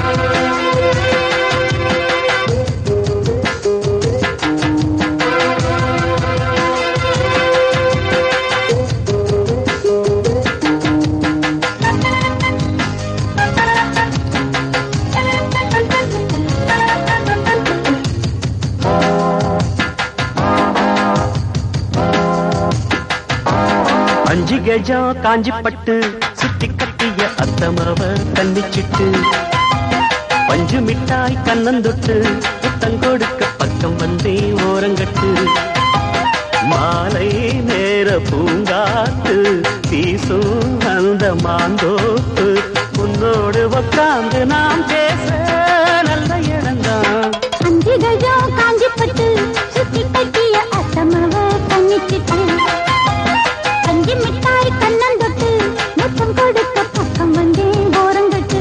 அஞ்சு கஜம் காஞ்சி பட்டு சுத்தி கட்டிய அத்தமவ கண்ணிச்சிட்டு பஞ்சு மிட்டாய் கண்ணந்தொட்டு புத்தம் கொடுக்க பக்கம் வந்தே ஓரங்கட்டு மாலை நேர பூங்காத்து வீசும் அந்த மாந்தோப்பு உன்னோடு உக்காந்து நாம் பேச நல்ல இடம்தான் அஞ்சு கஜம் காஞ்சி பட்டு சுத்தி கட்டிய அசமவ கண்ணிச்சிட்டு அஞ்சு மிட்டாய் கண்ணந்தொட்டு முத்தம் கொடுக்க பக்கம் வந்தே ஓரங்கட்டு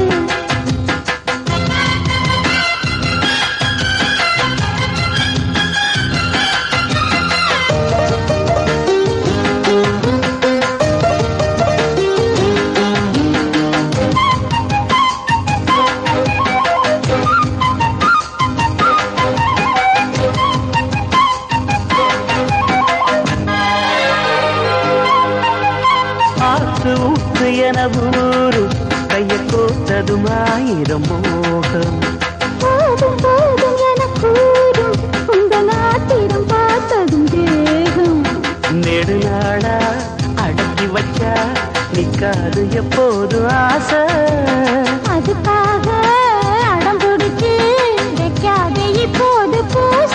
ஆத்து ஊத்து என ஊரு கைய கோத்ததும் ஆயிரம் மோகம் போதும் போதும் என கூறும் உங்கள் ஆத்திரம் பார்த்ததும் தேகம் நெடுநாளா அடக்கி வச்சா நிக்காது எப்போது ஆசை அதுக்காக அடம் பிடிச்சு வைக்காதே இப்போது பூச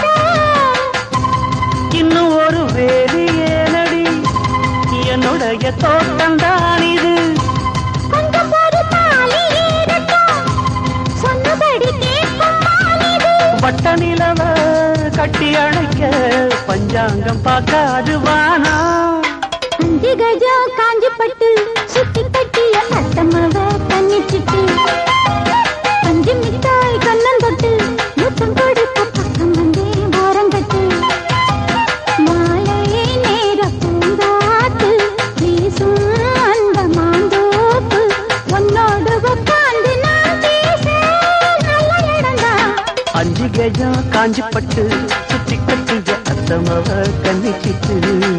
இன்னும் ஒரு வேலி ஏனடி என்னுடைய தோட்டம் தான் இது கொஞ்சம் ஒரு தாலி ஏறட்டும் சொன்னபடி கேட்கும் மாலிது வட்ட நிலவ கட்டி அணைக்க பஞ்சாங்கம் பார்க்காது வானா அஞ்சு கஜம் காஞ்சி பட்டு சுத்தி கட்டிய அத்தமவ கண்ணிச்சிட்டு அஞ்சு மிட்டாய் கண்ணந்தொட்டு முத்தம் கொடுக்க பக்கம் வந்தே ஓரங்கட்டு மாலை நேர பூங்காத்து வீசும் அந்த மாந்தோப்பு உன்னோடு உட்கார்ந்து நான் பேச நல்ல இடம்தான் அஞ்சு கஜம் காஞ்சி பட்டு சுத்தி கட்டிய அத்தமவ கண்ணிச்சிட்டு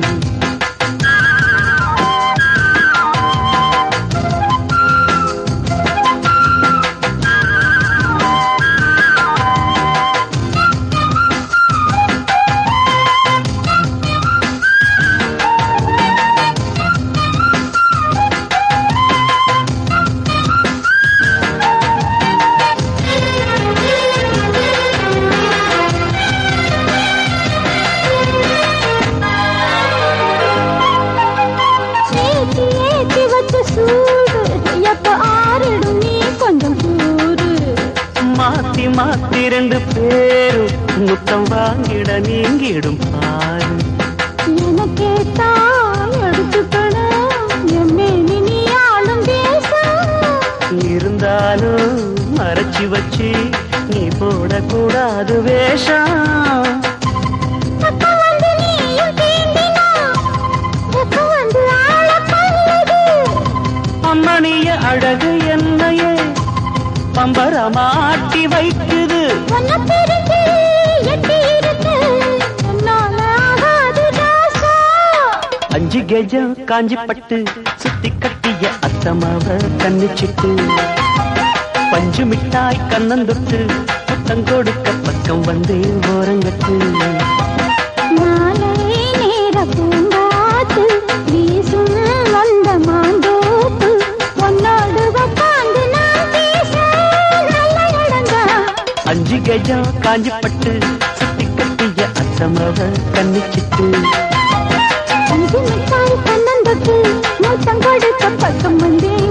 ஏத்தி ஏத்தி வச்ச சூடு எப்ப ஆறிடும் நீ கொஞ்சம் கூறு மாத்தி மாத்தி ரெண்டு பேரும் முத்தம் வாங்கிட நீங்கிடும் பாரு எனக்கே தான் எடுத்துக்கணும் எம்மேனி நீ ஆளும் தேசம் இருந்தாலும் மறைச்சு வச்சு நீ போடக்கூடாது வேஷம் அப்ப வந்து நீயும் தீண்டினா எப்ப வந்து ஆள பண்ணுது அம்மணிய அழகு என்னையே பம்பரமாட்டி வைக்குது உன்னை பிரிஞ்சு எட்டி இருக்கு என்னால ஆகாது ராசா அஞ்சு கெஜம் காஞ்சி பட்டு சுத்தி கட்டிய அத்தமாவ கண்ணிச்சிட்டு பஞ்சு மிட்டாய் கண்ணந்தொட்டு புத்தம் கொடுக்க பக்கம் வந்தே ஓரங்கட்டு மாலை நேர பூங்காத்து வீசும் வந்த மாந்தோப்பு உன்னோடு உட்கார்ந்து நான் பேச நல்ல இடம்தான் அஞ்சு கெஜம் காஞ்சி பட்டு சுத்தி கட்டிய அத்தமாவ கண்ணிச்சிட்டு அஞ்சு மிட்டாய் கண்ணந்தொட்டு மூத்தம் கொடுக்க பக்கம் வந்தே